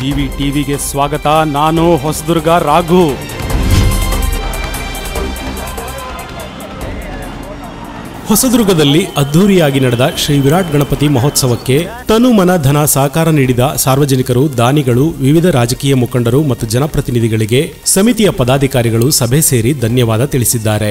GV ಟಿವಿಗೆ ಸ್ವಾಗತ ನಾನು ಹೊಸದುರ್ಗ ರಾಘು ಹೊಸದುರ್ಗದಲ್ಲಿ ಅದ್ಧೂರಿಯಾಗಿ ನಡೆದ ಶ್ರೀ ವಿರಾಟ್ ಗಣಪತಿ ಮಹೋತ್ಸವಕ್ಕೆ ತನು ಮನ ಧನ ಸಹಕಾರ ನೀಡಿದ ಸಾರ್ವಜನಿಕರು ದಾನಿಗಳು ವಿವಿಧ ರಾಜಕೀಯ ಮುಖಂಡರು ಮತ್ತು ಜನಪ್ರತಿನಿಧಿಗಳಿಗೆ ಸಮಿತಿಯ ಪದಾಧಿಕಾರಿಗಳು ಸಭೆ ಸೇರಿ ಧನ್ಯವಾದ ತಿಳಿಸಿದ್ದಾರೆ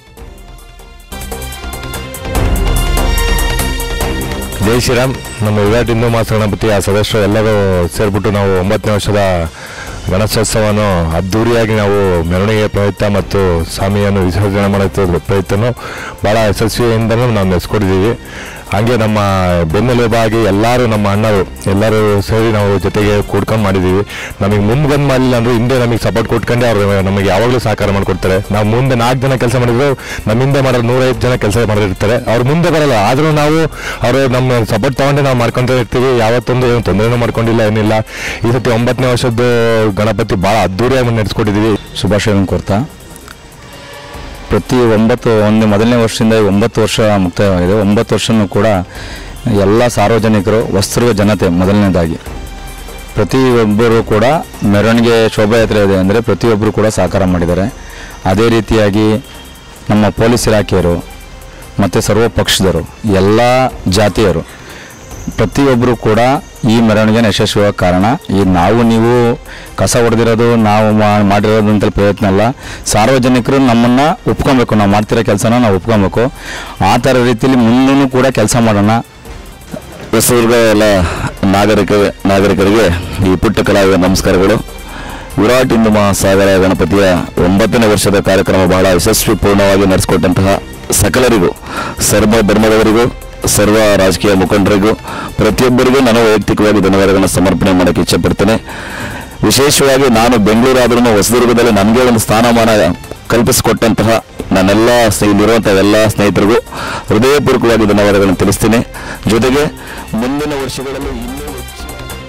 ಜೈ ಶ್ರೀರಾಮ್ ನಮ್ಮ ವಿರಾಟ್ ಹಿಂದೂ ಮಾಸ ಗಣಪತಿಯ ಸದಸ್ಯರು ಎಲ್ಲರೂ ಸೇರಿಬಿಟ್ಟು ನಾವು ಒಂಬತ್ತನೇ ವರ್ಷದ ಗಣೇಶೋತ್ಸವವನ್ನು ಅದ್ಧೂರಿಯಾಗಿ ನಾವು ಮೆರವಣಿಗೆ ಪ್ರಯುಕ್ತ ಮತ್ತು ಸ್ವಾಮಿಯನ್ನು ವಿಸರ್ಜನೆ ಮಾಡುತ್ತಿದ್ದ ಪ್ರಯುಕ್ತನೂ ಭಾಳ ಯಶಸ್ವಿಯಿಂದನೂ ನಾವು ನೆನೆಸ್ಕೊಟ್ಟಿದ್ದೀವಿ ಹಾಗೆ ನಮ್ಮ ಬೆನ್ನೆಲುಬಾಗಿ ಎಲ್ಲರೂ ನಮ್ಮ ಅಣ್ಣರು ಎಲ್ಲರೂ ಸೇರಿ ನಾವು ಜೊತೆಗೆ ಕೂಡ್ಕೊಂಡು ಮಾಡಿದ್ದೀವಿ ನಮಗೆ ಮುಂದೆ ಬಂದು ಮಾಡಲಿಲ್ಲ ಅಂದ್ರೆ ಹಿಂದೆ ನಮಗೆ ಸಪೋರ್ಟ್ ಕೊಟ್ಕೊಂಡೆ ಅವರು ನಮಗೆ ಯಾವಾಗಲೂ ಸಹಕಾರ ಮಾಡಿಕೊಡ್ತಾರೆ ನಾವು ಮುಂದೆ ನಾಲ್ಕು ಜನ ಕೆಲಸ ಮಾಡಿದ್ರು ನಮ್ಮಿಂದ ಮಾಡೋರು ನೂರೈದು ಜನ ಕೆಲಸ ಮಾಡಿರ್ತಾರೆ ಅವ್ರು ಮುಂದೆ ಬರಲ್ಲ ಆದರೂ ನಾವು ಅವರು ನಮ್ಮ ಸಪೋರ್ಟ್ ತೊಗೊಂಡೆ ನಾವು ಮಾಡ್ಕೊತ ಇರ್ತೀವಿ ಯಾವತ್ತೊಂದು ಏನು ತೊಂದರೆನೂ ಮಾಡ್ಕೊಂಡಿಲ್ಲ ಏನಿಲ್ಲ ಈ ಸತಿ ಒಂಬತ್ತನೇ ವರ್ಷದ್ದು ಗಣಪತಿ ಭಾಳ ಅದ್ದೂರಿಯಾಗಿ ನಡೆಸ್ಕೊಟ್ಟಿದ್ದೀವಿ ಶುಭಾಶಯಗಳನ್ನು ಕೋರ್ತಾ ಪ್ರತಿ ಒಂಬತ್ತು ಒಂದು ಮೊದಲನೇ ವರ್ಷದಿಂದ ಈ ಒಂಬತ್ತು ವರ್ಷ ಮುಕ್ತಾಯವಾಗಿದೆ ಒಂಬತ್ತು ವರ್ಷನೂ ಕೂಡ ಎಲ್ಲ ಸಾರ್ವಜನಿಕರು ವಸ್ತ್ರದ ಜನತೆ ಮೊದಲನೇದಾಗಿ ಪ್ರತಿಯೊಬ್ಬರು ಕೂಡ ಮೆರವಣಿಗೆ ಶೋಭಾಯಾತ್ರೆ ಇದೆ ಅಂದರೆ ಪ್ರತಿಯೊಬ್ಬರು ಕೂಡ ಸಹಕಾರ ಮಾಡಿದ್ದಾರೆ ಅದೇ ರೀತಿಯಾಗಿ ನಮ್ಮ ಪೊಲೀಸ್ ಇಲಾಖೆಯರು ಮತ್ತು ಸರ್ವ ಪಕ್ಷದವರು ಎಲ್ಲ ಜಾತಿಯರು ಪ್ರತಿಯೊಬ್ಬರು ಕೂಡ ಈ ಮೆರವಣಿಗೆನ ಯಶಸ್ವಿಯಾಗ ಕಾರಣ ಈ ನಾವು ನೀವು ಕಸ ಹೊಡೆದಿರೋದು ನಾವು ಮಾ- ಮಾಡಿರೋದು ಅಂತ ಪ್ರಯತ್ನ ಅಲ್ಲ ಸಾರ್ವಜನಿಕರು ನಮ್ಮನ್ನು ಒಪ್ಕೊಬೇಕು ನಾವು ಮಾಡ್ತಿರೋ ಕೆಲಸನ ನಾವು ಒಪ್ಕೊಬೇಕು ಆ ಥರ ರೀತಿಯಲ್ಲಿ ಮುಂದೂ ಕೂಡ ಕೆಲಸ ಮಾಡೋಣ ಹೊಸದುರ್ಗ ಎಲ್ಲ ನಾಗರಿಕ ನಾಗರಿಕರಿಗೆ ಈ ಪುಟ್ಟ ಕಲಾವಿದ ನಮಸ್ಕಾರಗಳು ವಿರಾಟ್ ಹಿಂದೂ ಮಹಾಸಾಗರ ಗಣಪತಿಯ ಒಂಬತ್ತನೇ ವರ್ಷದ ಕಾರ್ಯಕ್ರಮ ಬಹಳ ಯಶಸ್ವಿಪೂರ್ಣವಾಗಿ ನಡೆಸಿಕೊಟ್ಟಂತಹ ಸಕಲರಿಗೂ ಸರ್ವ ಧರ್ಮದವರಿಗೂ ಸರ್ವ ರಾಜಕೀಯ ಮುಖಂಡರಿಗೂ ಪ್ರತಿಯೊಬ್ಬರಿಗೂ ನಾನು ವೈಯಕ್ತಿಕವಾಗಿ ಧನ್ಯವಾದಗಳನ್ನು ಸಮರ್ಪಣೆ ಮಾಡೋಕ್ಕೆ ಇಚ್ಛೆಪಡ್ತೇನೆ ವಿಶೇಷವಾಗಿ ನಾನು ಬೆಂಗಳೂರಾದ್ರೂ ಹೊಸದುರ್ಗದಲ್ಲಿ ನನಗೆ ಒಂದು ಸ್ಥಾನಮಾನ ಕಲ್ಪಿಸಿಕೊಟ್ಟಂತಹ ನನ್ನೆಲ್ಲ ಸ್ನೇಹ ಇಲ್ಲಿರುವಂತಹ ಎಲ್ಲ ಸ್ನೇಹಿತರಿಗೂ ಹೃದಯಪೂರ್ವಕವಾಗಿ ಧನ್ಯವಾದಗಳನ್ನು ತಿಳಿಸ್ತೀನಿ ಜೊತೆಗೆ ಮುಂದಿನ ವರ್ಷಗಳಲ್ಲಿ ಇನ್ನೂ ಹೆಚ್ಚು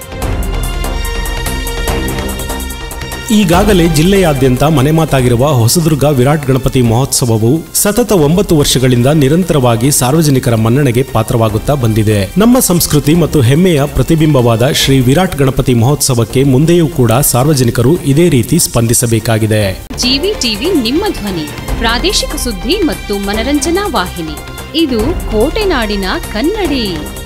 ಈಗಾಗಲೇ ಜಿಲ್ಲೆಯಾದ್ಯಂತ ಮನೆ ಮಾತಾಗಿರುವ ಹೊಸದುರ್ಗ ವಿರಾಟ್ ಗಣಪತಿ ಮಹೋತ್ಸವವು ಸತತ ಒಂಬತ್ತು ವರ್ಷಗಳಿಂದ ನಿರಂತರವಾಗಿ ಸಾರ್ವಜನಿಕರ ಮನ್ನಣೆಗೆ ಪಾತ್ರವಾಗುತ್ತಾ ಬಂದಿದೆ ನಮ್ಮ ಸಂಸ್ಕೃತಿ ಮತ್ತು ಹೆಮ್ಮೆಯ ಪ್ರತಿಬಿಂಬವಾದ ಶ್ರೀ ವಿರಾಟ್ ಗಣಪತಿ ಮಹೋತ್ಸವಕ್ಕೆ ಮುಂದೆಯೂ ಕೂಡ ಸಾರ್ವಜನಿಕರು ಇದೇ ರೀತಿ ಸ್ಪಂದಿಸಬೇಕಾಗಿದೆ ಜಿವಿ ಟಿವಿ ನಿಮ್ಮ ಧ್ವನಿ ಪ್ರಾದೇಶಿಕ ಸುದ್ದಿ ಮತ್ತು ಮನರಂಜನಾ ವಾಹಿನಿ ಇದು ಕೋಟೆನಾಡಿನ ಕನ್ನಡಿ